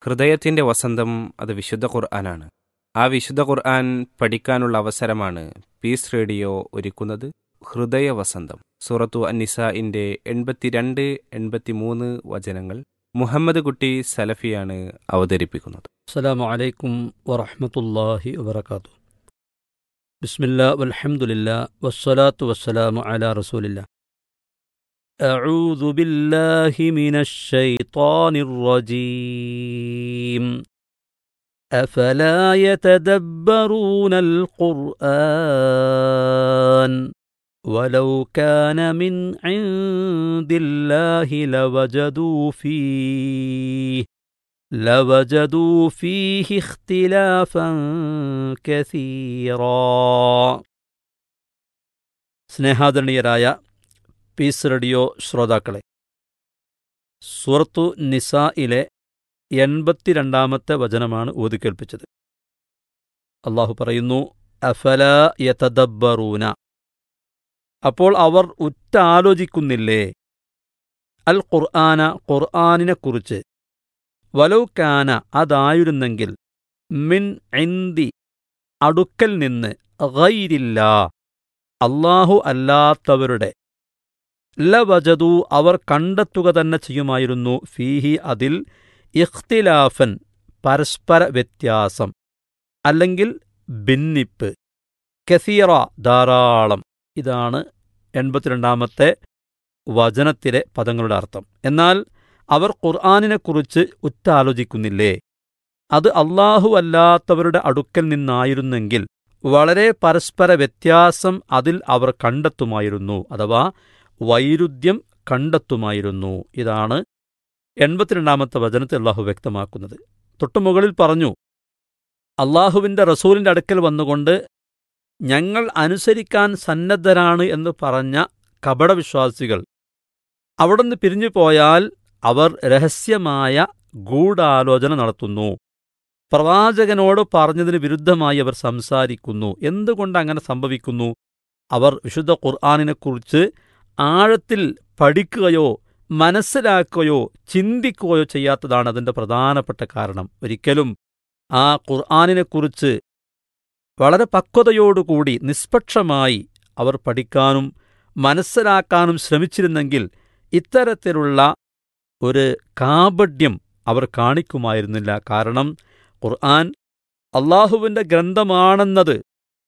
ഹൃദയത്തിൻ്റെ വസന്തം അത് വിശുദ്ധ ഖുർആനാണ് ആ വിശുദ്ധ ഖുർആൻ പഠിക്കാനുള്ള അവസരമാണ് പീസ് റേഡിയോ ഒരുക്കുന്നത് ഹൃദയ വസന്തം സൂറത്തു അന്നിസയിൻ്റെ എൺപത്തിരണ്ട് എൺപത്തിമൂന്ന് വചനങ്ങൾ മുഹമ്മദ് കുട്ടി സലഫിയാണ് അവതരിപ്പിക്കുന്നത് السلام عليكم ورحمة الله وبركاته بسم الله والحمد لله والصلاة والسلام على رسول الله أعوذ بالله من الشيطان الرجيم أفلا يتدبرون القرآن ولو كان من عند الله لوجدوا فيه لوجدوا فيه اختلافا كثيرا സ്നേഹാദരണീയരായ പീസ് റേഡിയോ ശ്രോതാക്കളെ സൂറത്തു നിസായിലെ എൺപത്തിരണ്ടാമത്തെ വചനമാണ് ഊതിക്കേൽപ്പിച്ചത് അള്ളാഹു പറയുന്നു അഫല യതദബ്ബറൂന അപ്പോൾ അവർ ഉറ്റാലോചിക്കുന്നില്ലേ അൽ ഖുർആന ഖുർആനിനെക്കുറിച്ച് വലൗക്കാന അതായിരുന്നെങ്കിൽ മിൻ ഐന്തി അടുക്കൽ നിന്ന് ഗൈരില്ല അള്ളാഹു അല്ലാത്തവരുടെ ലവജതു അവർ കണ്ടെത്തുക തന്നെ ചെയ്യുമായിരുന്നു ഫീഹി അതിൽ ഇഖ്തിലാഫൻ പരസ്പര വ്യത്യാസം അല്ലെങ്കിൽ ഭിന്നിപ്പ് കസീറ ധാരാളം ഇതാണ് എൺപത്തിരണ്ടാമത്തെ വചനത്തിലെ പദങ്ങളുടെ അർത്ഥം എന്നാൽ അവർ ഖുർആാനിനെക്കുറിച്ച് ഉറ്റാലോചിക്കുന്നില്ലേ അത് അള്ളാഹു അല്ലാത്തവരുടെ അടുക്കൽ നിന്നായിരുന്നെങ്കിൽ വളരെ പരസ്പര വ്യത്യാസം അതിൽ അവർ കണ്ടെത്തുമായിരുന്നു അഥവാ വൈരുദ്ധ്യം കണ്ടെത്തുമായിരുന്നു ഇതാണ് എൺപത്തിരണ്ടാമത്തെ വചനത്തിൽ അള്ളാഹു വ്യക്തമാക്കുന്നത് തൊട്ടുമുകളിൽ പറഞ്ഞു അള്ളാഹുവിൻ്റെ റസൂലിൻ്റെ അടുക്കൽ വന്നുകൊണ്ട് ഞങ്ങൾ അനുസരിക്കാൻ സന്നദ്ധരാണ് എന്ന് പറഞ്ഞ കപടവിശ്വാസികൾ അവിടുന്ന് പിരിഞ്ഞു പോയാൽ അവർ രഹസ്യമായ ഗൂഢാലോചന നടത്തുന്നു പ്രവാചകനോട് പറഞ്ഞതിന് വിരുദ്ധമായി അവർ സംസാരിക്കുന്നു എന്തുകൊണ്ട് അങ്ങനെ സംഭവിക്കുന്നു അവർ വിശുദ്ധ ഖുർആാനിനെക്കുറിച്ച് ആഴത്തിൽ പഠിക്കുകയോ മനസ്സിലാക്കുകയോ ചിന്തിക്കുകയോ ചെയ്യാത്തതാണ് അതിൻ്റെ പ്രധാനപ്പെട്ട കാരണം ഒരിക്കലും ആ ഖുർആാനിനെക്കുറിച്ച് വളരെ പക്വതയോടുകൂടി നിഷ്പക്ഷമായി അവർ പഠിക്കാനും മനസ്സിലാക്കാനും ശ്രമിച്ചിരുന്നെങ്കിൽ ഇത്തരത്തിലുള്ള ഒരു കാപഡ്യം അവർ കാണിക്കുമായിരുന്നില്ല കാരണം ഖുർആൻ അള്ളാഹുവിൻ്റെ ഗ്രന്ഥമാണെന്നത്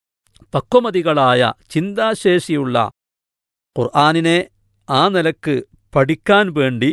പക്വമതികളായ ചിന്താശേഷിയുള്ള ഖുർആാനിനെ ആ നിലക്ക് പഠിക്കാൻ വേണ്ടി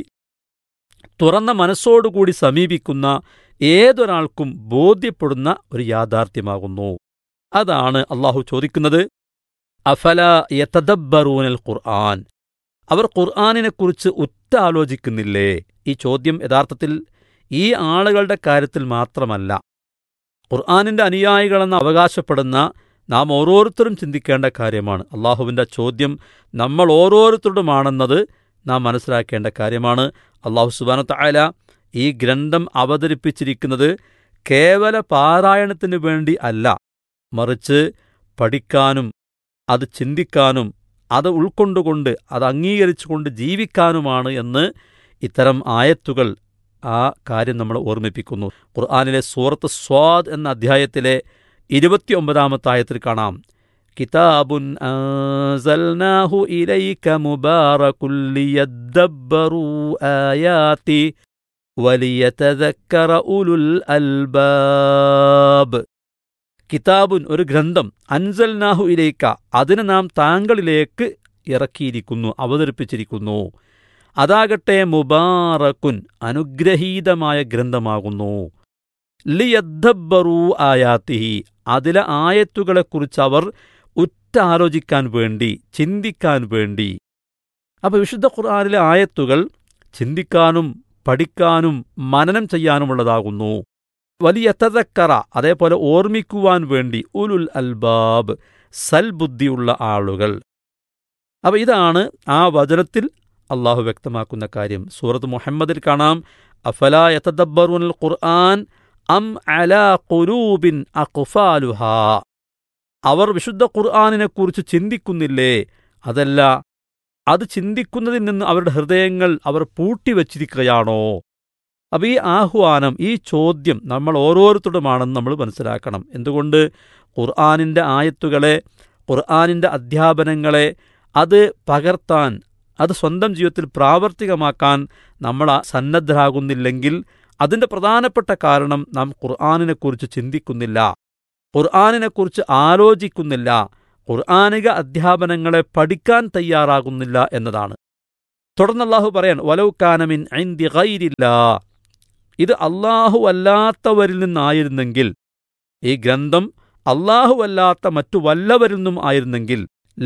തുറന്ന മനസ്സോടുകൂടി സമീപിക്കുന്ന ഏതൊരാൾക്കും ബോധ്യപ്പെടുന്ന ഒരു യാഥാർത്ഥ്യമാകുന്നു അതാണ് അള്ളാഹു ചോദിക്കുന്നത് അഫല യതദബ്ബറൂനൽ ഖുർആൻ അവർ ഖുർആാനിനെക്കുറിച്ച് ഉറ്റാലോചിക്കുന്നില്ലേ ഈ ചോദ്യം യഥാർത്ഥത്തിൽ ഈ ആളുകളുടെ കാര്യത്തിൽ മാത്രമല്ല ഖുർആാനിൻ്റെ അനുയായികളെന്ന് അവകാശപ്പെടുന്ന നാം ഓരോരുത്തരും ചിന്തിക്കേണ്ട കാര്യമാണ് അള്ളാഹുവിൻ്റെ ചോദ്യം നമ്മൾ ഓരോരുത്തരുടുമാണെന്നത് നാം മനസ്സിലാക്കേണ്ട കാര്യമാണ് അള്ളാഹു സുബാനത്ത ആല ഈ ഗ്രന്ഥം അവതരിപ്പിച്ചിരിക്കുന്നത് കേവല പാരായണത്തിനു വേണ്ടി അല്ല മറിച്ച് പഠിക്കാനും അത് ചിന്തിക്കാനും അത് ഉൾക്കൊണ്ടുകൊണ്ട് അത് അംഗീകരിച്ചുകൊണ്ട് ജീവിക്കാനുമാണ് എന്ന് ഇത്തരം ആയത്തുകൾ ആ കാര്യം നമ്മൾ ഓർമ്മിപ്പിക്കുന്നു ഖുർആാനിലെ സൂറത്ത് സ്വാദ് എന്ന അധ്യായത്തിലെ ഇരുപത്തിയൊമ്പതാമത്തെ ആയത്തിൽ കാണാം കിതാബുൻ അൻസൽനാഹു ഇലൈക മുബാറകുൽ ലിയദ്ദബ്ബറൂ ആയാതി വലിയതذكر ഉലുൽ അൽബാബ് കിതാബുൻ ഒരു ഗ്രന്ഥം അൻസൽനാഹു ഇലൈക്ക അതിന് നാം താങ്കളിലേക്ക് ഇറക്കിയിരിക്കുന്നു അവതരിപ്പിച്ചിരിക്കുന്നു അതാകട്ടെ മുബാറക്കുൻ അനുഗ്രഹീതമായ ഗ്രന്ഥമാകുന്നു ലിയദ്ദബ്ബറൂ ആയാത്തിഹി അതിലെ ആയത്തുകളെക്കുറിച്ച് അവർ ഉറ്റാലോചിക്കാൻ വേണ്ടി ചിന്തിക്കാൻ വേണ്ടി അപ്പോൾ വിശുദ്ധ ഖുർആാനിലെ ആയത്തുകൾ ചിന്തിക്കാനും പഠിക്കാനും മനനം ചെയ്യാനുമുള്ളതാകുന്നു വലിയ തതക്കറ അതേപോലെ ഓർമ്മിക്കുവാൻ വേണ്ടി ഉലുൽ അൽബാബ് സൽബുദ്ധിയുള്ള ആളുകൾ അപ്പോൾ ഇതാണ് ആ വചനത്തിൽ അള്ളാഹു വ്യക്തമാക്കുന്ന കാര്യം സൂറത്ത് മുഹമ്മദിൽ കാണാം അഫലാ യതദബ്ബറുൽ ഖുർആൻ അം അലാ ഖുലൂബിൻ അഖ്ഫാലുഹ അവർ വിശുദ്ധ ഖുർആാനിനെക്കുറിച്ച് ചിന്തിക്കുന്നില്ലേ അതല്ല അത് ചിന്തിക്കുന്നതിൽ നിന്ന് അവരുടെ ഹൃദയങ്ങൾ അവർ പൂട്ടിവച്ചിരിക്കുകയാണോ അപ്പോൾ ഈ ആഹ്വാനം ഈ ചോദ്യം നമ്മൾ ഓരോരുത്തരുമാണെന്ന് നമ്മൾ മനസ്സിലാക്കണം എന്തുകൊണ്ട് ഖുർആാനിൻ്റെ ആയത്തുകളെ ഖുർആാനിൻ്റെ അധ്യാപനങ്ങളെ അത് പകർത്താൻ അത് സ്വന്തം ജീവിതത്തിൽ പ്രാവർത്തികമാക്കാൻ നമ്മൾ സന്നദ്ധരാകുന്നില്ലെങ്കിൽ അതിൻ്റെ പ്രധാനപ്പെട്ട കാരണം നാം ഖുർആാനിനെക്കുറിച്ച് ചിന്തിക്കുന്നില്ല ഖുർആാനിനെക്കുറിച്ച് ആലോചിക്കുന്നില്ല ഖുർആാനിക അധ്യാപനങ്ങളെ പഠിക്കാൻ തയ്യാറാകുന്നില്ല എന്നതാണ് തുടർന്ന് അള്ളാഹു പറയാൻ വലൗക്കാനമിൻ ഐന്തി ഗൈരില്ല ഇത് അള്ളാഹു അല്ലാത്തവരിൽ നിന്നായിരുന്നെങ്കിൽ ഈ ഗ്രന്ഥം അള്ളാഹു അല്ലാത്ത മറ്റു വല്ലവരിൽ നിന്നും ആയിരുന്നെങ്കിൽ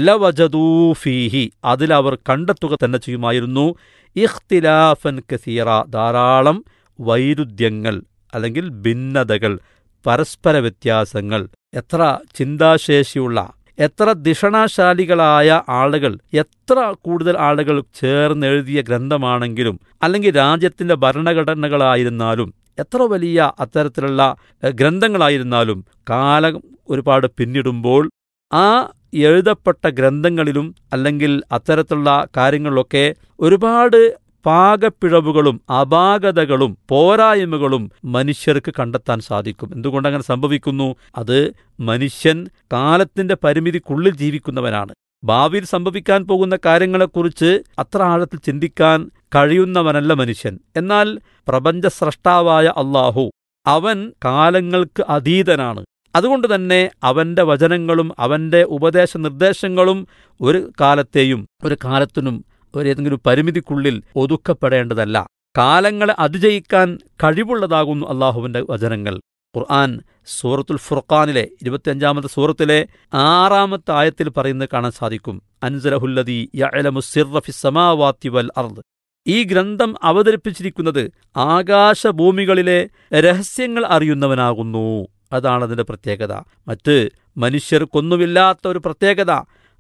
ലവജദൂഫീഹി അതിലവർ കണ്ടെത്തുക തന്നെ ചെയ്യുമായിരുന്നു ഇഖ്തിലാഫൻ കസീറ ധാരാളം വൈരുദ്ധ്യങ്ങൾ അല്ലെങ്കിൽ ഭിന്നതകൾ പരസ്പര വ്യത്യാസങ്ങൾ എത്ര ചിന്താശേഷിയുള്ള എത്ര ദിഷണാശാലികളായ ആളുകൾ എത്ര കൂടുതൽ ആളുകൾ ചേർന്നെഴുതിയ ഗ്രന്ഥമാണെങ്കിലും അല്ലെങ്കിൽ രാജ്യത്തിന്റെ ഭരണഘടനകളായിരുന്നാലും എത്ര വലിയ അത്തരത്തിലുള്ള എഹ്, ഗ്രന്ഥങ്ങളായിരുന്നാലും കാലം ഒരുപാട് പിന്നിടുമ്പോൾ ആ എഴുതപ്പെട്ട ഗ്രന്ഥങ്ങളിലും അല്ലെങ്കിൽ അത്തരത്തിലുള്ള കാര്യങ്ങളിലൊക്കെ ഒരുപാട് പാകപ്പിഴവുകളും അപാകതകളും പോരായ്മകളും മനുഷ്യർക്ക് കണ്ടെത്താൻ സാധിക്കും എന്തുകൊണ്ടങ്ങനെ സംഭവിക്കുന്നു അത് മനുഷ്യൻ കാലത്തിന്റെ പരിമിതിക്കുള്ളിൽ ജീവിക്കുന്നവനാണ് ഭാവിയിൽ സംഭവിക്കാൻ പോകുന്ന കാര്യങ്ങളെക്കുറിച്ച് അത്ര ആഴത്തിൽ ചിന്തിക്കാൻ കഴിയുന്നവനല്ല മനുഷ്യൻ എന്നാൽ പ്രപഞ്ച സ്രഷ്ടാവായ അള്ളാഹു അവൻ കാലങ്ങൾക്ക് അതീതനാണ് അതുകൊണ്ട് തന്നെ അവന്റെ വചനങ്ങളും അവന്റെ ഉപദേശ നിർദ്ദേശങ്ങളും ഒരു കാലത്തെയും ഒരു കാലത്തിനും ഒരു ഏതെങ്കിലും പരിമിതിക്കുള്ളിൽ ഒതുക്കപ്പെടേണ്ടതല്ല കാലങ്ങളെ അതിജയിക്കാൻ കഴിവുള്ളതാകുന്നു അള്ളാഹുവിന്റെ വചനങ്ങൾ ഖുർആൻ സൂറത്തുൽ ഫുർഖാനിലെ ഇരുപത്തിയഞ്ചാമത്തെ സൂറത്തിലെ ആറാമത്തെ ആയത്തിൽ പറയുന്നത് കാണാൻ സാധിക്കും അൻസലഹുല്ലദി യഅലമു സിർറ ഫിസ് സമാവാതി വൽ അർദ് ഈ ഗ്രന്ഥം അവതരിപ്പിച്ചിരിക്കുന്നത് ആകാശഭൂമികളിലെ രഹസ്യങ്ങൾ അറിയുന്നവനാകുന്നു അതാണ് അതിന്റെ പ്രത്യേകത മറ്റ് മനുഷ്യർക്കൊന്നുമില്ലാത്ത ഒരു പ്രത്യേകത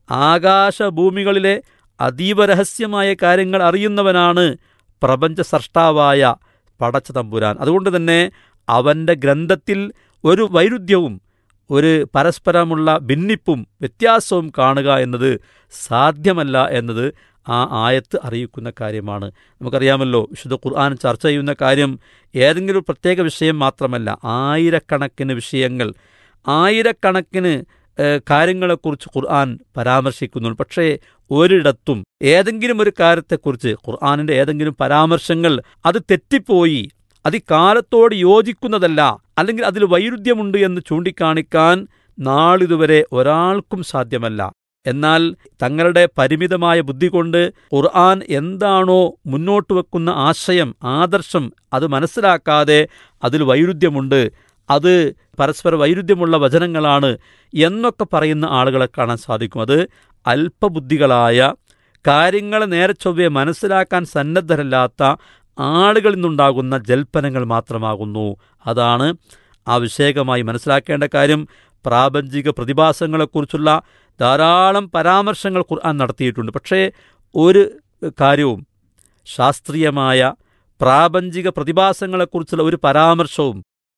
ആകാശഭൂമികളിലെ അതീവ രഹസ്യമായ കാര്യങ്ങൾ അറിയുന്നവനാണ് പ്രപഞ്ച സൃഷ്ടാവായ പടച്ച തമ്പുരാൻ അതുകൊണ്ട് തന്നെ അവന്റെ ഗ്രന്ഥത്തിൽ ഒരു വൈരുദ്ധ്യവും ഒരു പരസ്പരമുള്ള ഭിന്നിപ്പും വ്യത്യാസവും കാണുക എന്നത് സാധ്യമല്ല എന്നത് ആ ആയത്ത് അറിയിക്കുന്ന കാര്യമാണ് നമുക്കറിയാമല്ലോ വിശുദ്ധ ഖുർആൻ ചർച്ച ചെയ്യുന്ന കാര്യം ഏതെങ്കിലും ഒരു പ്രത്യേക വിഷയം മാത്രമല്ല ആയിരക്കണക്കിന് വിഷയങ്ങൾ ആയിരക്കണക്കിന് ഏഹ്, കാര്യങ്ങളെക്കുറിച്ച് ഖുർആൻ പരാമർശിക്കുന്നു പക്ഷേ ഒരിടത്തും ഏതെങ്കിലും ഒരു കാര്യത്തെക്കുറിച്ച് ഖുർആാനിന്റെ ഏതെങ്കിലും പരാമർശങ്ങൾ അത് തെറ്റിപ്പോയി അത് ഈ കാലത്തോട് യോജിക്കുന്നതല്ല അല്ലെങ്കിൽ അതിൽ വൈരുദ്ധ്യമുണ്ട് എന്ന് ചൂണ്ടിക്കാണിക്കാൻ നാളിതുവരെ ഒരാൾക്കും സാധ്യമല്ല എന്നാൽ തങ്ങളുടെ പരിമിതമായ ബുദ്ധി കൊണ്ട് ഖുർആൻ എന്താണോ മുന്നോട്ട് വെക്കുന്ന ആശയം ആദർശം അത് മനസ്സിലാക്കാതെ അതിൽ വൈരുദ്ധ്യമുണ്ട് അത് പരസ്പര വൈരുദ്ധ്യമുള്ള വചനങ്ങളാണ് എന്നൊക്കെ പറയുന്ന ആളുകളെ കാണാൻ സാധിക്കും അത് അല്പബുദ്ധികളായ കാര്യങ്ങളെ നേരെ ചൊവ്വെ മനസ്സിലാക്കാൻ സന്നദ്ധരല്ലാത്ത ആളുകളിൽ നിന്നുണ്ടാകുന്ന ജൽപ്പനങ്ങൾ മാത്രമാകുന്നു അതാണ് ആവശ്യകമായി മനസ്സിലാക്കേണ്ട കാര്യം പ്രാപഞ്ചിക പ്രതിഭാസങ്ങളെക്കുറിച്ചുള്ള ധാരാളം പരാമർശങ്ങൾ ഖുർആൻ നടത്തിയിട്ടുണ്ട് പക്ഷേ ഒരു കാര്യവും ശാസ്ത്രീയമായ പ്രാപഞ്ചിക പ്രതിഭാസങ്ങളെക്കുറിച്ചുള്ള ഒരു പരാമർശവും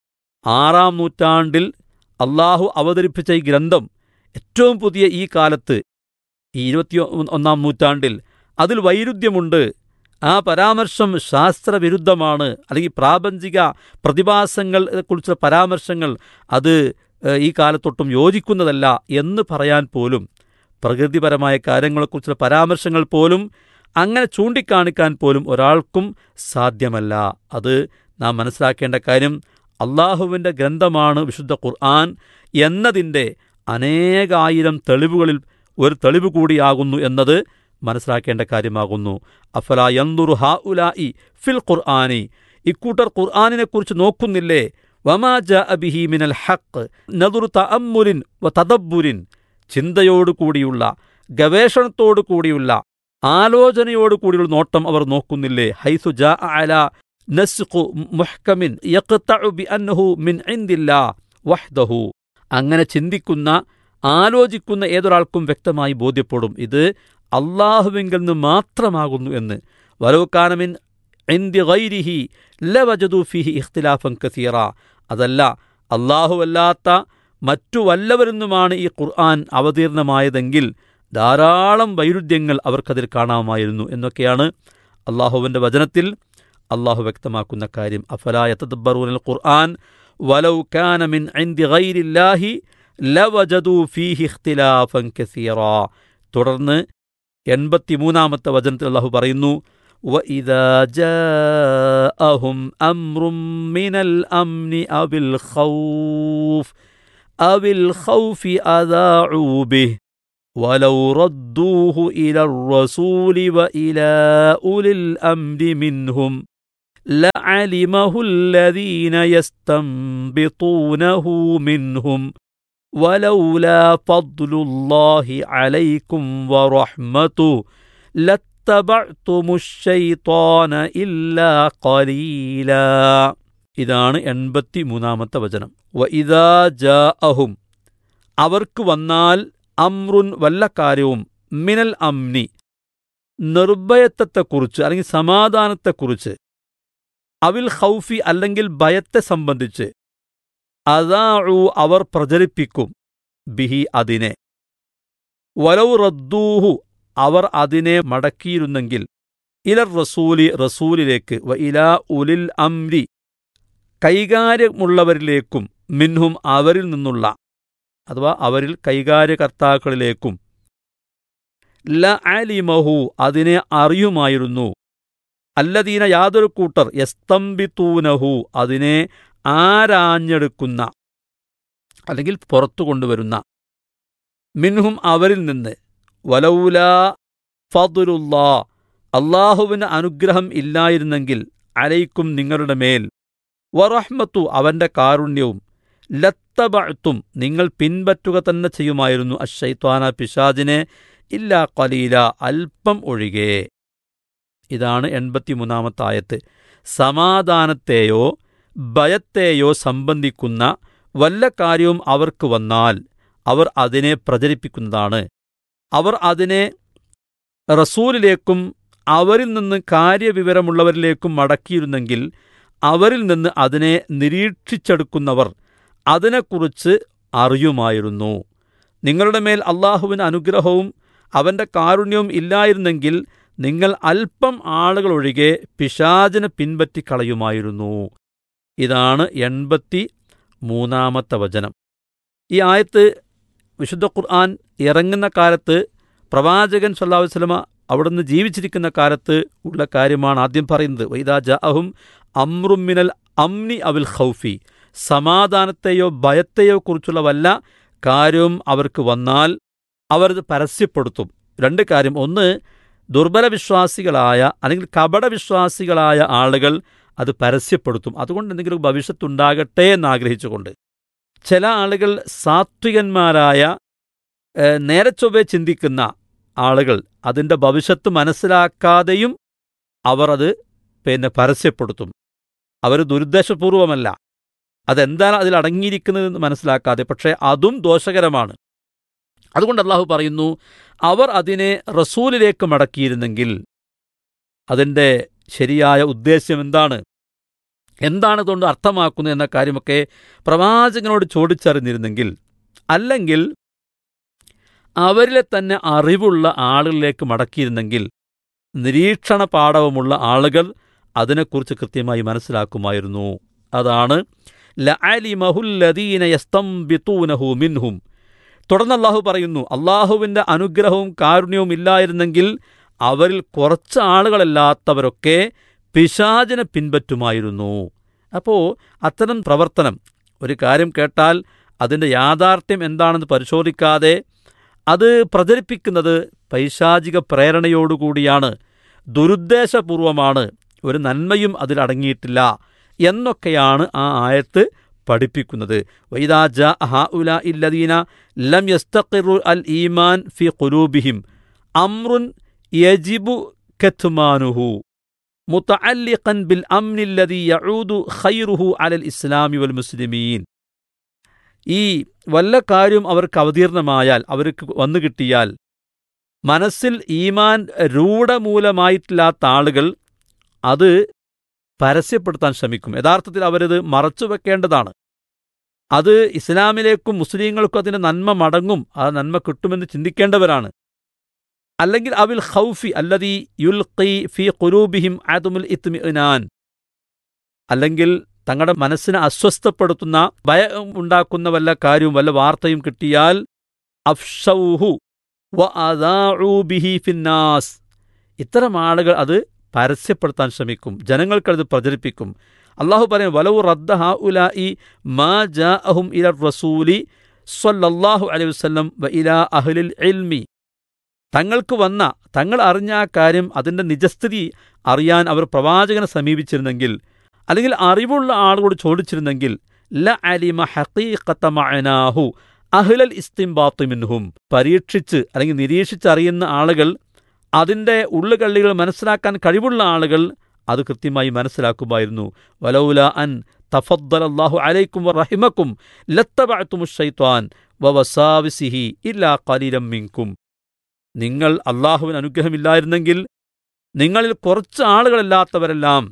ആറാം നൂറ്റാണ്ടിൽ അള്ളാഹു അവതരിപ്പിച്ച ഈ ഗ്രന്ഥം ഏറ്റവും പുതിയ ഈ കാലത്ത് ഈ ഇരുപത്തി ഒന്നാം നൂറ്റാണ്ടിൽ അതിൽ വൈരുദ്ധ്യമുണ്ട് ആ പരാമർശം ശാസ്ത്രവിരുദ്ധമാണ് അല്ലെങ്കിൽ പ്രാപഞ്ചിക പ്രതിഭാസങ്ങളെ കുറിച്ചുള്ള പരാമർശങ്ങൾ അത് ഏഹ്, ഈ കാലത്തൊട്ടും യോജിക്കുന്നതല്ല എന്ന് പറയാൻ പോലും പ്രകൃതിപരമായ കാര്യങ്ങളെക്കുറിച്ചുള്ള പരാമർശങ്ങൾ പോലും അങ്ങനെ ചൂണ്ടിക്കാണിക്കാൻ പോലും ഒരാൾക്കും സാധ്യമല്ല അത് നാം മനസ്സിലാക്കേണ്ട കാര്യം അള്ളാഹുവിൻ്റെ ഗ്രന്ഥമാണ് വിശുദ്ധ ഖുർആൻ എന്നതിൻ്റെ അനേകായിരം തെളിവുകളിൽ ഒരു തെളിവ് കൂടിയാകുന്നു എന്നത് മനസ്സിലാക്കേണ്ട കാര്യമാകുന്നു അഫല യന്തുറു ഹാ ഉലായി ഫിൽ ഖുർആാനി ഇക്കൂട്ടർ ഖുർആാനിനെക്കുറിച്ച് നോക്കുന്നില്ലേ വമാ ജാ അബിഹി മിനൽ ഹക്ക് നദുറു തഅമ്മുലിൻ വ തദബ്ബുരിൻ ചിന്തയോടുകൂടിയുള്ള ഗവേഷണത്തോടു കൂടിയുള്ള ആലോചനയോടു കൂടിയുള്ള നോട്ടം അവർ നോക്കുന്നില്ലേ ഹൈസു ജാ അല നസ്ഖു മുഹ്കമിൻ യഖ്തഉ ബിഅന്നഹു മിൻ ഇൻദില്ലാ വഹ്ദഹു അങ്ങനെ ചിന്തിക്കുന്ന ആലോചിക്കുന്ന ഏതൊരാൾക്കും വ്യക്തമായി ബോധ്യപ്പെടും ഇത് അള്ളാഹുവിങ്കിൽ നിന്ന് മാത്രമാകുന്നു എന്ന് വലവുക്കാനമിൻ ഇന്ത്യ ഗൈരിഹി ലവജദു ഫിഹി ഇഖ്തിലാഫൻ കസീറ അതല്ല അല്ലാഹുവല്ലാത്ത മറ്റു വല്ലവരിൽ നിന്നുമാണ് ഈ ഖുർആൻ അവതീർണമായതെങ്കിൽ ധാരാളം വൈരുദ്ധ്യങ്ങൾ അവർക്കതിൽ കാണാമായിരുന്നു എന്നൊക്കെയാണ് അള്ളാഹുവിൻ്റെ വചനത്തിൽ അള്ളാഹു വ്യക്തമാക്കുന്ന കാര്യം അഫലായ തദ്ബറൂനൽ ഖുർആൻ വലൗ കാന മിൻ ഇൻദി ഗൈരില്ലാഹി ലവജദു ഫീഹി ഇഖ്തിലാഫൻ കസീറ തുടർന്ന് എൺപത്തിമൂന്നാമത്തെ വചനത്തിൽ അള്ളാഹു പറയുന്നു وإذا جاءهم أمر من الأمن أو الخوف أو الخوف أذاعوا به ولو ردوه إلى الرسول وإلى أولي الأمر منهم لعلمه الذين يستنبطونه منهم ولولا فضل الله عليكم ورحمته لاتبعتم الشيطان إلا قليلا ഇതാണ് എൺപത്തി മൂന്നാമത്തെ വചനം വ ഇതാ ജാ അഹും അവർക്ക് വന്നാൽ അമ്രുൻ വല്ല കാര്യവും മിനൽ അംനി നിർഭയത്വത്തെക്കുറിച്ച് അല്ലെങ്കിൽ സമാധാനത്തെക്കുറിച്ച് അവിൽ ഹൗഫി അല്ലെങ്കിൽ ഭയത്തെ സംബന്ധിച്ച് അതാഴു അവർ പ്രചരിപ്പിക്കും ബിഹി അതിനെ വലൗ റദ്ദൂഹു അവർ അതിനെ മടക്കിയിരുന്നെങ്കിൽ ഇലർ റസൂലി റസൂലിലേക്ക് വ ഇലാ ഉലിൽ അംരി കൈകാര്യമുള്ളവരിലേക്കും മിൻഹും അവരിൽ നിന്നുള്ള അഥവാ അവരിൽ കൈകാര്യകർത്താക്കളിലേക്കും ല അലിമഹു അതിനെ അറിയുമായിരുന്നു അല്ലദീന യാതൊരു കൂട്ടർ യസ്തംബിത്തൂനഹു അതിനെ ആരാഞ്ഞെടുക്കുന്ന അല്ലെങ്കിൽ പുറത്തു കൊണ്ടുവരുന്ന മിൻഹും അവരിൽ നിന്ന് വലൗല ഫതുലുല്ലാ അള്ളാഹുവിന് അനുഗ്രഹം ഇല്ലായിരുന്നെങ്കിൽ അലൈക്കും നിങ്ങളുടെ മേൽ വറഹ്മത്തു അവന്റെ കാരുണ്യവും ലത്തബഅത്തും നിങ്ങൾ പിൻപറ്റുക തന്നെ ചെയ്യുമായിരുന്നു അഷൈത്വാന പിശാജിനെ ഇല്ലാ കലീല അല്പം ഒഴികെ ഇതാണ് എൺപത്തിമൂന്നാമത്തെ ആയത്ത് സമാധാനത്തെയോ ഭയത്തെയോ സംബന്ധിക്കുന്ന വല്ല കാര്യവും അവർക്ക് വന്നാൽ അവർ അതിനെ പ്രചരിപ്പിക്കുന്നതാണ് അവർ അതിനെ റസൂലിലേക്കും അവരിൽ നിന്ന് കാര്യവിവരമുള്ളവരിലേക്കും മടക്കിയിരുന്നെങ്കിൽ അവരിൽ നിന്ന് അതിനെ നിരീക്ഷിച്ചെടുക്കുന്നവർ അതിനെക്കുറിച്ച് അറിയുമായിരുന്നു നിങ്ങളുടെ മേൽ അള്ളാഹുവിന് അനുഗ്രഹവും അവന്റെ കാരുണ്യവും ഇല്ലായിരുന്നെങ്കിൽ നിങ്ങൾ അല്പം ആളുകൾ ഒഴികെ പിശാചിനെ പിൻപറ്റിക്കളയുമായിരുന്നു ഇതാണ് എൺപത്തി മൂന്നാമത്തെ വചനം ഈ ആയത്ത് വിശുദ്ധ ഖുർആൻ ഇറങ്ങുന്ന കാലത്ത് പ്രവാചകൻ സല്ലാഹു വസ്ലമ അവിടുന്ന് ജീവിച്ചിരിക്കുന്ന കാലത്ത് ഉള്ള കാര്യമാണ് ആദ്യം പറയുന്നത് വൈദാ ജാഹും അമ്രുമിനൽ അംനി അവിൽ ഖൗഫി സമാധാനത്തെയോ ഭയത്തെയോ കുറിച്ചുള്ള വല്ല കാര്യവും അവർക്ക് വന്നാൽ അവർ ഇത് പരസ്യപ്പെടുത്തും രണ്ട് കാര്യം ഒന്ന് ദുർബല വിശ്വാസികളായ അല്ലെങ്കിൽ കപട വിശ്വാസികളായ ആളുകൾ അത് പരസ്യപ്പെടുത്തും അതുകൊണ്ട് എന്തെങ്കിലും ഭവിഷ്യത്തുണ്ടാകട്ടെ എന്നാഗ്രഹിച്ചുകൊണ്ട് ചില ആളുകൾ സാത്വികന്മാരായ നേരെ ചൊവ്വെ ചിന്തിക്കുന്ന ആളുകൾ അതിൻ്റെ ഭവിഷ്യത്ത് മനസ്സിലാക്കാതെയും അവർ അത് പിന്നെ പരസ്യപ്പെടുത്തും അവർ ദുരുദ്ദേശപൂർവമല്ല അതെന്താണ് അതിൽ അടങ്ങിയിരിക്കുന്നതെന്ന് മനസ്സിലാക്കാതെ പക്ഷേ അതും ദോഷകരമാണ് അതുകൊണ്ട് അള്ളാഹു പറയുന്നു അവർ അതിനെ റസൂലിലേക്ക് മടക്കിയിരുന്നെങ്കിൽ അതിൻ്റെ ശരിയായ ഉദ്ദേശ്യം എന്താണ് എന്താണ് ഇതുകൊണ്ട് അർത്ഥമാക്കുന്നത് എന്ന കാര്യമൊക്കെ പ്രവാചകനോട് ചോദിച്ചറിഞ്ഞിരുന്നെങ്കിൽ അല്ലെങ്കിൽ അവരിലെ തന്നെ അറിവുള്ള ആളുകളിലേക്ക് മടക്കിയിരുന്നെങ്കിൽ നിരീക്ഷണ പാഠവുമുള്ള ആളുകൾ അതിനെക്കുറിച്ച് കൃത്യമായി മനസ്സിലാക്കുമായിരുന്നു അതാണ് ലഅലിമഹുല്ലദീന യസ്തംബിതൂനഹു മിൻഹും തുടർന്ന് അള്ളാഹു പറയുന്നു അള്ളാഹുവിൻ്റെ അനുഗ്രഹവും കാരുണ്യവും ഇല്ലായിരുന്നെങ്കിൽ അവരിൽ കുറച്ച് ആളുകളല്ലാത്തവരൊക്കെ പിശാചിനെ പിൻപറ്റുമായിരുന്നു അപ്പോൾ അത്തരം പ്രവർത്തനം ഒരു കാര്യം കേട്ടാൽ അതിൻ്റെ യാഥാർത്ഥ്യം എന്താണെന്ന് പരിശോധിക്കാതെ അത് പ്രചരിപ്പിക്കുന്നത് പൈശാചിക പ്രേരണയോടുകൂടിയാണ് ദുരുദ്ദേശപൂർവമാണ് ഒരു നന്മയും അതിലടങ്ങിയിട്ടില്ല എന്നൊക്കെയാണ് ആ ആയത്ത് പഠിപ്പിക്കുന്നത് വൈദാജ ഹഉല ഇല്ലദീന ലം യസ്തഖിറു അൽ ഈമാൻ ഫി ഖുലൂബിഹിം അംറുൻ യജിബു കത്മാനുഹു മുതഅല്ലിഖൻ ബിൽ അംനി അല്ലദീ യഊദു ഖൈറുഹു അലൽ ഇസ്ലാമി വൽ മുസ്ലിമീൻ ഈ വല്ല കാര്യം അവർക്ക് അവതീർണമായാൽ അവർക്ക് വന്നു കിട്ടിയാൽ മനസ്സിൽ ഈമാൻ രൂഢമൂലമായിട്ടില്ലാത്ത ആളുകൾ അത് പരസ്യപ്പെടുത്താൻ ശ്രമിക്കും യഥാർത്ഥത്തിൽ അവരത് മറച്ചു വെക്കേണ്ടതാണ് അത് ഇസ്ലാമിലേക്കും മുസ്ലിങ്ങൾക്കും അതിൻ്റെ നന്മ മടങ്ങും ആ നന്മ കിട്ടുമെന്ന് ചിന്തിക്കേണ്ടവരാണ് അല്ലെങ്കിൽ അവിൽ ഖൗഫി അല്ലദീ യുൽഖി ഫി ഖുലൂബിഹിം അദുമുൽ ഇത്മിഇനാൻ അല്ലെങ്കിൽ തങ്ങളുടെ മനസ്സിനെ അസ്വസ്ഥപ്പെടുത്തുന്ന ഭയം ഉണ്ടാക്കുന്ന വല്ല കാര്യവും വല്ല വാർത്തയും കിട്ടിയാൽ അഫ്ഷൗഹു വ അദാഉ ബിഹി ഫിന്നാസ് ഇത്തരം ആളുകൾ അത് പരസ്യപ്പെടുത്താൻ ശ്രമിക്കും ജനങ്ങൾക്കത് പ്രചരിപ്പിക്കും അള്ളാഹു പറയും വലവു റദ്ദ ഹാ ഉലായി മാ ജാഅഹും ഇല റസൂലി സ്വല്ലല്ലാഹു അലൈഹി വസല്ലം വ ഇലാ അഹ്ലിൽ ഇൽമി തങ്ങൾക്ക് വന്ന തങ്ങൾ അറിഞ്ഞ ആ കാര്യം അതിൻ്റെ നിജസ്ഥിതി അറിയാൻ അവർ പ്രവാചകനെ സമീപിച്ചിരുന്നെങ്കിൽ അല്ലെങ്കിൽ അറിവുള്ള ആളുകളോട് ചോദിച്ചിരുന്നെങ്കിൽ ല അലിമ ഹഖീഖത്ത മഅനാഹു അഹ്ലൽ ഇസ്തിംബാത്തു മിൻഹും പരീക്ഷിച്ച് അല്ലെങ്കിൽ നിരീക്ഷിച്ചറിയുന്ന ആളുകൾ അതിൻ്റെ ഉള്ളുകള്ളികൾ മനസ്സിലാക്കാൻ കഴിവുള്ള ആളുകൾ അത് കൃത്യമായി മനസ്സിലാക്കുമായിരുന്നു വലൗല അൻ തഫദ്ദൽ അല്ലാഹു അലൈക്കും റഹിമക്കും ലത്തബഅത്തുമു ഷൈത്വാൻ വവസാവിസിഹി ഇല്ലാ ഖലീലം മിൻകും നിങ്ങൾ അള്ളാഹുവിന് അനുഗ്രഹമില്ലായിരുന്നെങ്കിൽ നിങ്ങളിൽ കുറച്ച് ആളുകളല്ലാത്തവരെല്ലാം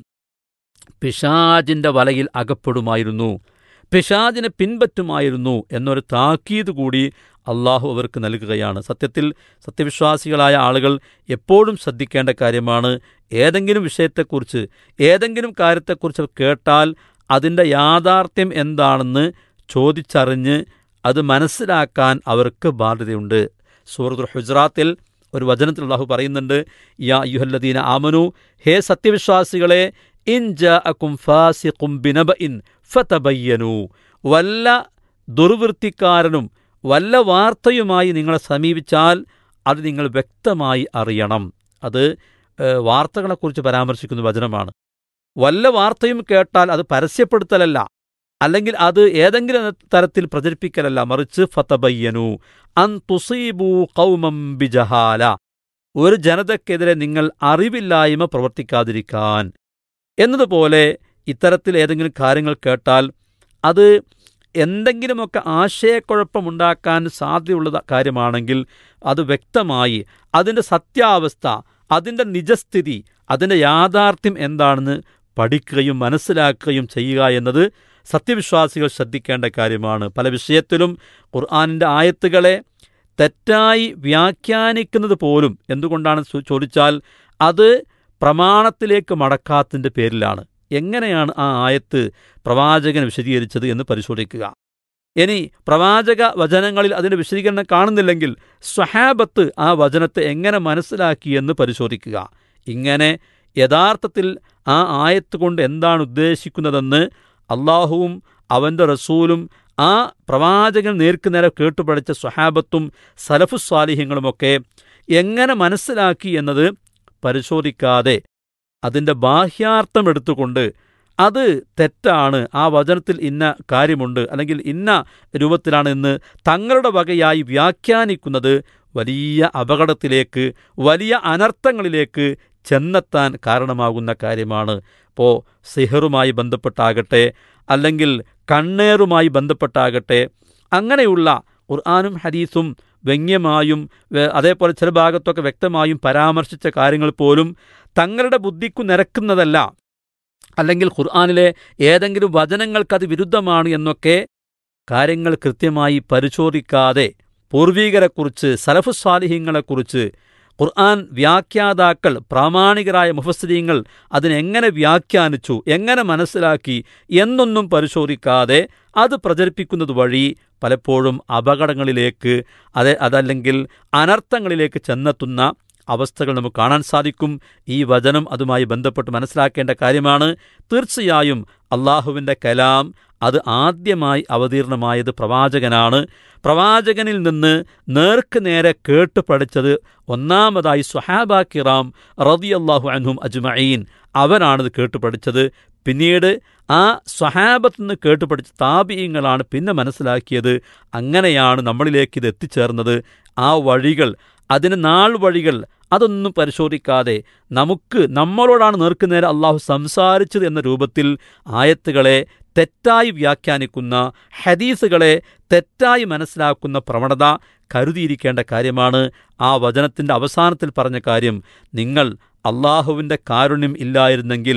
പിശാജിന്റെ വലയിൽ അകപ്പെടുമായിരുന്നു പിശാജിനെ പിൻപറ്റുമായിരുന്നു എന്നൊരു താക്കീത് കൂടി അള്ളാഹു അവർക്ക് നൽകുകയാണ് സത്യത്തിൽ സത്യവിശ്വാസികളായ ആളുകൾ എപ്പോഴും ശ്രദ്ധിക്കേണ്ട കാര്യമാണ് ഏതെങ്കിലും വിഷയത്തെക്കുറിച്ച് ഏതെങ്കിലും കാര്യത്തെക്കുറിച്ച് കേട്ടാൽ അതിൻ്റെ യാഥാർത്ഥ്യം എന്താണെന്ന് ചോദിച്ചറിഞ്ഞ് അത് മനസ്സിലാക്കാൻ അവർക്ക് ബാധ്യതയുണ്ട് സൂറത്തുൽ ഹുജറാത്തിൽ ഒരു വചനത്തിൽ അള്ളാഹു പറയുന്നുണ്ട് യാ യുഹല്ലദീന ആമനു ഹേ സത്യവിശ്വാസികളെ ഇൻ ജാഅക്കും ഫാസിഖും ബിനബഇൻ ഫതബയ്യനു വല്ല ദുർവൃത്തിക്കാരനും വല്ല വാർത്തയുമായി നിങ്ങളെ സമീപിച്ചാൽ അത് നിങ്ങൾ വ്യക്തമായി അറിയണം അത് ഏഹ്, വാർത്തകളെക്കുറിച്ച് പരാമർശിക്കുന്ന വചനമാണ് വല്ല വാർത്തയും കേട്ടാൽ അത് പരസ്യപ്പെടുത്തലല്ല അല്ലെങ്കിൽ അത് ഏതെങ്കിലും തരത്തിൽ പ്രചരിപ്പിക്കലല്ല മറിച്ച് ഫതബയ്യനു അൻ തുസീബു കൗമം ബിജഹാല ഒരു ജനതയ്ക്കെതിരെ നിങ്ങൾ അറിവില്ലായ്മ പ്രവർത്തിക്കാതിരിക്കാൻ എന്നതുപോലെ ഇത്തരത്തിൽ ഏതെങ്കിലും കാര്യങ്ങൾ കേട്ടാൽ അത് എന്തെങ്കിലുമൊക്കെ ആശയക്കുഴപ്പമുണ്ടാക്കാൻ സാധ്യതയുള്ള കാര്യമാണെങ്കിൽ അത് വ്യക്തമായി അതിൻ്റെ സത്യാവസ്ഥ അതിൻ്റെ നിജസ്ഥിതി അതിൻ്റെ യാഥാർത്ഥ്യം എന്താണെന്ന് പഠിക്കുകയും മനസ്സിലാക്കുകയും ചെയ്യുക എന്നത് സത്യവിശ്വാസികൾ ശ്രദ്ധിക്കേണ്ട കാര്യമാണ് പല വിഷയത്തിലും ഖുർആാനിൻ്റെ ആയത്തുകളെ തെറ്റായി വ്യാഖ്യാനിക്കുന്നത് പോലും എന്തുകൊണ്ടാണ് ചോ- ചോദിച്ചാൽ അത് പ്രമാണത്തിലേക്ക് മടക്കാത്തതിൻ്റെ പേരിലാണ് എങ്ങനെയാണ് ആ ആയത്ത് പ്രവാചകൻ വിശദീകരിച്ചത് എന്ന് പരിശോധിക്കുക ഇനി പ്രവാചക വചനങ്ങളിൽ അതിൻ്റെ വിശദീകരണം കാണുന്നില്ലെങ്കിൽ സ്വഹാബത്ത് ആ വചനത്തെ എങ്ങനെ മനസ്സിലാക്കി എന്ന് പരിശോധിക്കുക ഇങ്ങനെ യഥാർത്ഥത്തിൽ ആ ആയത്ത് കൊണ്ട് എന്താണ് ഉദ്ദേശിക്കുന്നതെന്ന് അള്ളാഹുവും അവൻ്റെ റസൂലും ആ പ്രവാചകൻ നേർക്കുനേരെ കേട്ടുപഠിച്ച സ്വഹാബത്തും സലഫുസ്വാലിഹ്യങ്ങളുമൊക്കെ എങ്ങനെ മനസ്സിലാക്കി എന്നത് പരിശോധിക്കാതെ അതിൻ്റെ ബാഹ്യാർത്ഥം എടുത്തുകൊണ്ട് അത് തെറ്റാണ് ആ വചനത്തിൽ ഇന്ന കാര്യമുണ്ട് അല്ലെങ്കിൽ ഇന്ന രൂപത്തിലാണ് എന്ന് തങ്ങളുടെ വകയായി വ്യാഖ്യാനിക്കുന്നത് വലിയ അപകടത്തിലേക്ക് വലിയ അനർത്ഥങ്ങളിലേക്ക് ചെന്നെത്താൻ കാരണമാകുന്ന കാര്യമാണ് ഇപ്പോൾ സിഹറുമായി ബന്ധപ്പെട്ടാകട്ടെ അല്ലെങ്കിൽ കണ്ണേറുമായി ബന്ധപ്പെട്ടാകട്ടെ അങ്ങനെയുള്ള ഖുർആാനും ഹദീസും വ്യംഗ്യമായും വേ- അതേപോലെ ചില ഭാഗത്തൊക്കെ വ്യക്തമായും പരാമർശിച്ച കാര്യങ്ങൾ പോലും തങ്ങളുടെ ബുദ്ധിക്കു നിരക്കുന്നതല്ല അല്ലെങ്കിൽ ഖുർആാനിലെ ഏതെങ്കിലും വചനങ്ങൾക്കത് വിരുദ്ധമാണ് എന്നൊക്കെ കാര്യങ്ങൾ കൃത്യമായി പരിശോധിക്കാതെ പൂർവീകരെക്കുറിച്ച് സലഫുസ്വാലിഹ്യങ്ങളെക്കുറിച്ച് ഖുർആൻ വ്യാഖ്യാതാക്കൾ പ്രാമാണികരായ മുഫസ്സരീങ്ങൾ അതിനെങ്ങനെ വ്യാഖ്യാനിച്ചു എങ്ങനെ മനസ്സിലാക്കി എന്നൊന്നും പരിശോധിക്കാതെ അത് പ്രചരിപ്പിക്കുന്നത് വഴി പലപ്പോഴും അപകടങ്ങളിലേക്ക് അത് അതല്ലെങ്കിൽ അനർത്ഥങ്ങളിലേക്ക് ചെന്നെത്തുന്ന അവസ്ഥകൾ നമുക്ക് കാണാൻ സാധിക്കും ഈ വചനം അതുമായി ബന്ധപ്പെട്ട് മനസ്സിലാക്കേണ്ട കാര്യമാണ് തീർച്ചയായും അള്ളാഹുവിൻ്റെ കലാം അത് ആദ്യമായി അവതീർണമായത് പ്രവാചകനാണ് പ്രവാചകനിൽ നിന്ന് നേർക്ക് നേരെ കേട്ട് പഠിച്ചത് ഒന്നാമതായി സുഹാബ കിറാം റതിയല്ലാഹു അൻഹും അജ്മഈൻ അവരാണിത് കേട്ട് പഠിച്ചത് പിന്നീട് ആ സ്വഹാബത്ത് നിന്ന് കേട്ട് പഠിച്ച താപീയങ്ങളാണ് പിന്നെ മനസ്സിലാക്കിയത് അങ്ങനെയാണ് നമ്മളിലേക്ക് ഇത് എത്തിച്ചേർന്നത് ആ വഴികൾ അതിന് നാൾ വഴികൾ അതൊന്നും പരിശോധിക്കാതെ നമുക്ക് നമ്മളോടാണ് നേർക്കുനേരെ അള്ളാഹു സംസാരിച്ചത് എന്ന രൂപത്തിൽ ആയത്തുകളെ തെറ്റായി വ്യാഖ്യാനിക്കുന്ന ഹദീസുകളെ തെറ്റായി മനസ്സിലാക്കുന്ന പ്രവണത കരുതിയിരിക്കേണ്ട കാര്യമാണ് ആ വചനത്തിൻ്റെ അവസാനത്തിൽ പറഞ്ഞ കാര്യം നിങ്ങൾ അള്ളാഹുവിൻ്റെ കാരുണ്യം ഇല്ലായിരുന്നെങ്കിൽ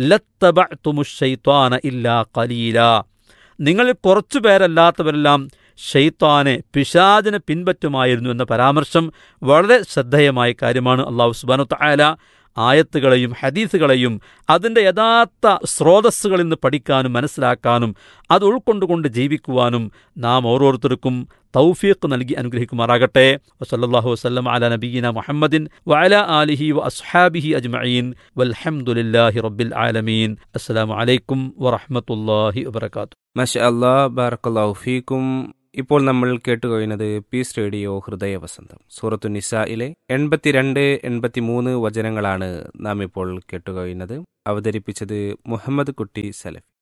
ലത്തബഅ്തുമുശ്ശൈത്വാന ഇല്ലാ കലീല നിങ്ങളിൽ കുറച്ചു പേരല്ലാത്തവരെല്ലാം ഷെയ്ത്താനെ പിശാചിനെ പിൻപറ്റുമായിരുന്നു എന്ന പരാമർശം വളരെ ശ്രദ്ധേയമായ കാര്യമാണ് അള്ളാഹു സുബാനു തായാല ആയത്തുകളെയും ഹദീസുകളെയും അതിൻ്റെ യഥാർത്ഥ സ്രോതസ്സുകളിൽ നിന്ന് പഠിക്കാനും മനസ്സിലാക്കാനും അത് ഉൾക്കൊണ്ടുകൊണ്ട് ജീവിക്കുവാനും നാം ഓരോരുത്തർക്കും തൗഫീഖ് നൽകി അനുഗ്രഹിക്കുമാറാകട്ടെ വസല്ലല്ലാഹു വസല്ലം അല നബീന മുഹമ്മദിൻ വഅല ആലിഹി വ അസ്ഹാബിഹി അജ്മഈൻ വൽഹംദുലില്ലാഹി റബ്ബിൽ ആലമീൻ അസ്സലാമു അലൈക്കും വറഹ്മത്തുള്ളാഹി വബറകാതുഹു മഷ അല്ലാ ബാറക്കല്ലാഹു ഫീക്കും ഇപ്പോൾ നമ്മൾ കേട്ടുകഴിഞ്ഞത് പീസ് റേഡിയോ ഹൃദയ വസന്തം സൂറത്തു നിസായിലെ എൺപത്തിരണ്ട് എൺപത്തിമൂന്ന് വചനങ്ങളാണ് നാം ഇപ്പോൾ കേട്ടുകഴിഞ്ഞത് അവതരിപ്പിച്ചത് മുഹമ്മദ് കുട്ടി സലഫ്